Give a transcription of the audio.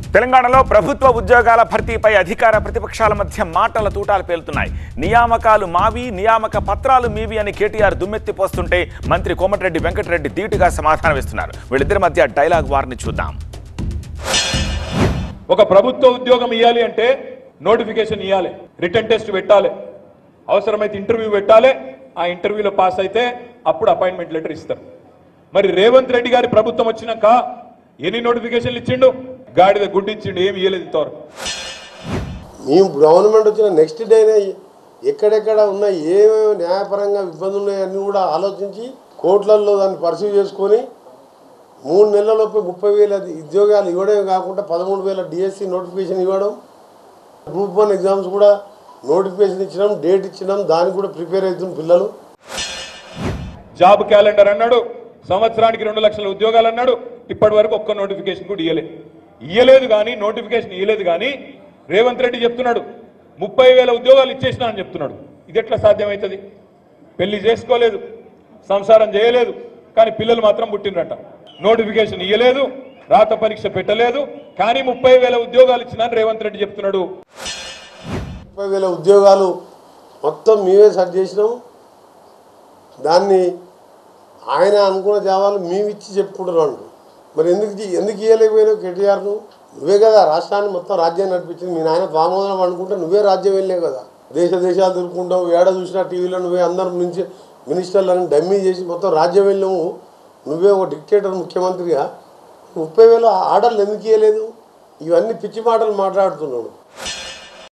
తెలంగాణలో ప్రభుత్వ ఉద్యోగాల భర్తీపై అధికార ప్రతిపక్షాల మధ్య మాటల తూటాలు పేలుతున్నాయి నియామకాలు మావి నియామక పత్రాలు మీవి అని కేటీఆర్ దుమ్మెత్తిపోస్తుంటే మంత్రి కోమటిరెడ్డి వెంకటరెడ్డి ధీటుగా సమాధానం ఇస్తున్నారు వీళ్ళిద్దరి మధ్య డైలాగ్ వారిని చూద్దాం ఒక ప్రభుత్వ ఉద్యోగం ఇవ్వాలి అంటే నోటిఫికేషన్ ఇవ్వాలి రిటర్న్ టెస్ట్ పెట్టాలి అవసరమైతే ఇంటర్వ్యూ పెట్టాలి ఆ ఇంటర్వ్యూలో పాస్ అయితే అప్పుడు అపాయింట్మెంట్ లెటర్ ఇస్తారు మరి రేవంత్ రెడ్డి గారి ప్రభుత్వం వచ్చినాక ఎన్ని నోటిఫికేషన్లు ఇచ్చిండు గాడిద గుడ్డు ఇచ్చిండు ఏమి ఇవ్వలేదు ఇంతవరకు మేము గవర్నమెంట్ వచ్చిన నెక్స్ట్ డేనే ఎక్కడెక్కడ ఉన్న ఏమేమి న్యాయపరంగా ఇబ్బందులు ఉన్నాయన్నీ కూడా ఆలోచించి కోర్టులలో దాన్ని పరిశీలి చేసుకొని మూడు నెలలలోపు ముప్పై వేల ఉద్యోగాలు ఇవ్వడమే కాకుండా పదమూడు వేల డిఎస్సి నోటిఫికేషన్ ఇవ్వడం గ్రూప్ వన్ ఎగ్జామ్స్ కూడా నోటిఫికేషన్ ఇచ్చడం డేట్ ఇచ్చడం దానికి కూడా ప్రిపేర్ అవుతుంది పిల్లలు జాబ్ క్యాలెండర్ అన్నాడు సంవత్సరానికి రెండు లక్షల ఉద్యోగాలు అన్నాడు ఇప్పటి వరకు ఒక్క నోటిఫికేషన్ కూడా ఇవ్వలేదు ఇవ్వలేదు కానీ నోటిఫికేషన్ ఇవ్వలేదు కానీ రేవంత్ రెడ్డి చెప్తున్నాడు ముప్పై వేల ఉద్యోగాలు ఇచ్చేసినా అని చెప్తున్నాడు ఇది ఎట్లా సాధ్యమవుతుంది పెళ్లి చేసుకోలేదు సంసారం చేయలేదు కానీ పిల్లలు మాత్రం పుట్టినరట నోటిఫికేషన్ ఇవ్వలేదు రాత పరీక్ష పెట్టలేదు కానీ ముప్పై వేల ఉద్యోగాలు ఇచ్చినా అని రేవంత్ రెడ్డి చెప్తున్నాడు ముప్పై వేల ఉద్యోగాలు మొత్తం మేమే సెట్ చేసినాము దాన్ని ఆయన అనుకున్న జావాలు మేము ఇచ్చి చెప్పుకుంటున్నాం మరి ఎందుకు ఇచ్చి- ఎందుకు ఇవ్వలేకపోయినావు కేటీఆర్ను నువ్వే కదా రాష్ట్రాన్ని మొత్తం రాజ్యాన్ని నడిపించింది మీ నాయన పామోదనం అనుకుంటే నువ్వే రాజ్యం వెళ్ళే కదా దేశ దేశాలు తిరుగుకుంటావు ఏడ చూసినా టీవీలో నువ్వే అందరం నుంచి మినిస్టర్లను డమ్మీ చేసి మొత్తం రాజ్యం వెళ్ళాము నువ్వే ఒక డిక్టేటర్ ముఖ్యమంత్రిగా ముప్పై వేల ఆర్డర్లు ఎందుకు ఇవ్వలేదు ఇవన్నీ పిచ్చి మాటలు మాట్లాడుతున్నాడు